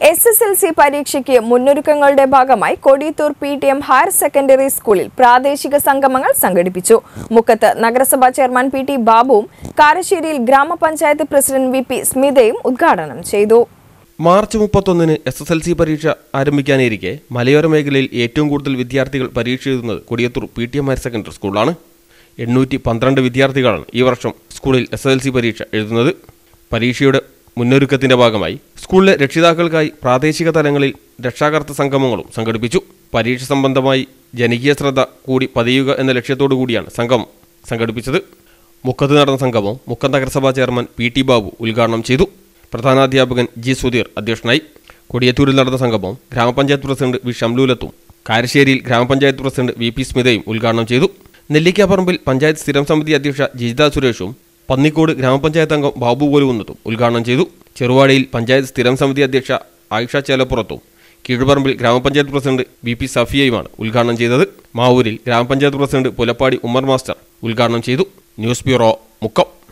S S L C പരീക്ഷയ്ക്ക് മുന്നൊരുക്കങ്ങളുടെ ഭാഗമായി Kodiyathur P T M higher secondary സ്കൂളിൽ പ്രാദേശിക സംഗമങ്ങൾ സംഘടിപ്പിച്ചു മുക്കത്ത് നഗരസഭാ ചെയർമാൻ പി ടി ബാബുവും കാരശ്ശേരിയിൽ ഗ്രാമപഞ്ചായത്ത് പ്രസിഡന്റ് വി പി സ്മിതയും ഉദ്ഘാടനം ചെയ്തു മാർച്ച് മുപ്പത്തൊന്നിന് എസ് എസ് എൽ സി പരീക്ഷ ആരംഭിക്കാനിരിക്കെ മലയോര മേഖലയിൽ ഏറ്റവും കൂടുതൽ വിദ്യാർത്ഥികൾ പരീക്ഷ എഴുതുന്നത് Kodiyathur P T M higher secondary സ്കൂളാണ് എണ്ണൂറ്റി പന്ത്രണ്ട് വിദ്യാർത്ഥികളാണ് ഈ വർഷം സ്കൂളിൽ എസ് എസ് എൽ സി പരീക്ഷ എഴുതുന്നത് പരീക്ഷയുടെ മുന്നൊരുക്കത്തിന്റെ ഭാഗമായി സ്കൂളിലെ രക്ഷിതാക്കൾക്കായി പ്രാദേശിക തലങ്ങളിൽ രക്ഷാകർത്ത സംഗമങ്ങളും സംഘടിപ്പിച്ചു പരീക്ഷ സംബന്ധമായി ജനകീയ ശ്രദ്ധ കൂടി പതിയുക എന്ന ലക്ഷ്യത്തോടു കൂടിയാണ് സംഗമം സംഘടിപ്പിച്ചത് മുക്കത്ത് നടന്ന സംഗമം മുക്കം നഗരസഭാ ചെയർമാൻ പി ടി ബാബു ഉദ്ഘാടനം ചെയ്തു പ്രധാനാധ്യാപകൻ ജി സുധീർ അധ്യക്ഷനായി കൊടിയത്തൂരിൽ നടന്ന സംഗമം ഗ്രാമപഞ്ചായത്ത് പ്രസിഡന്റ് വി ഷംലൂലത്തും കാരശ്ശേരിയിൽ ഗ്രാമപഞ്ചായത്ത് പ്രസിഡന്റ് വി പി സ്മിതയും ഉദ്ഘാടനം ചെയ്തു നെല്ലിക്കാപ്പറമ്പിൽ പഞ്ചായത്ത് സ്ഥിരം സമിതി അധ്യക്ഷ ജിജിത സുരേഷും പന്നിക്കോട് ഗ്രാമപഞ്ചായത്ത് അംഗം ബാബു പോലുവുന്നതും ഉദ്ഘാടനം ചെയ്തു ചെറുവാടിയിൽ പഞ്ചായത്ത് സ്ഥിരം സമിതി അധ്യക്ഷ ആയിഷ ചേലപ്പുറത്തും കീഴുപറമ്പിൽ ഗ്രാമപഞ്ചായത്ത് പ്രസിഡന്റ് വി പി സഫിയയുമാണ് ഉദ്ഘാടനം ചെയ്തത് മാവൂരിൽ ഗ്രാമപഞ്ചായത്ത് പ്രസിഡന്റ് പുലപ്പാടി ഉമ്മർ മാസ്റ്റർ ഉദ്ഘാടനം ചെയ്തു ന്യൂസ് ബ്യൂറോ മുക്കം